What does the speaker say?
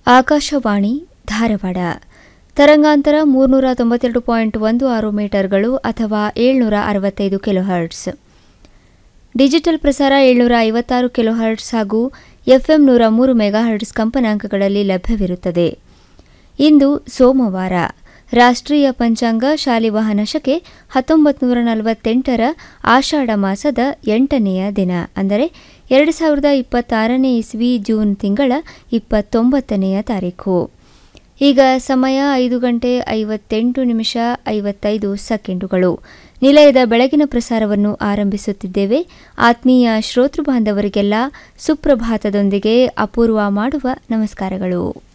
ಆಕಾಶವಾಣಿ ಧಾರವಾಡ ತರಂಗಾಂತರ ಮೂರ್ನೂರ ತೊಂಬತ್ತೆರಡು ಪಾಯಿಂಟ್ ಒಂದು ಆರು ಮೀಟರ್ಗಳು ಅಥವಾ ಏಳ್ನೂರ ಅರವತ್ತೈದು ಕಿಲೋಹರ್ಟ್ಸ್ ಡಿಜಿಟಲ್ ಪ್ರಸಾರ ಏಳ್ನೂರ ಐವತ್ತಾರು ಕಿಲೋಹರ್ಟ್ಸ್ ಹಾಗೂ ಎಫ್ಎಂ ನೂರ ಮೂರು ಮೆಗಾಹರ್ಟ್ಸ್ ಕಂಪನಾಂಕಗಳಲ್ಲಿ ಲಭ್ಯವಿರುತ್ತದೆ ಇಂದು ಸೋಮವಾರ ರಾಷ್ಟ್ರೀಯ ಪಂಚಾಂಗ ಶಾಲಿವಾಹನ ಶಕೆ ಹತ್ತೊಂಬತ್ತು ನೂರ ನಲವತ್ತೆಂಟರ ಆಷಾಢ ಮಾಸದ ಎಂಟನೆಯ ದಿನ ಅಂದರೆ ಎರಡು ಸಾವಿರದ ಇಪ್ಪತ್ತಾರನೇ ಇಸ್ವಿ ಜೂನ್ ತಿಂಗಳ ಇಪ್ಪತ್ತೊಂಬತ್ತನೆಯ ತಾರೀಖು ಈಗ ಸಮಯ ಐದು ಗಂಟೆ ಐವತ್ತೆಂಟು ನಿಮಿಷ ಐವತ್ತೈದು ಸೆಕೆಂಡುಗಳು ನಿಲಯದ ಬೆಳಗಿನ ಪ್ರಸಾರವನ್ನು ಆರಂಭಿಸುತ್ತಿದ್ದೇವೆ ಆತ್ಮೀಯ ಶ್ರೋತೃ ಬಾಂಧವರಿಗೆಲ್ಲ ಸುಪ್ರಭಾತದೊಂದಿಗೆ ಅಪೂರ್ವ ಮಾಡುವ ನಮಸ್ಕಾರಗಳು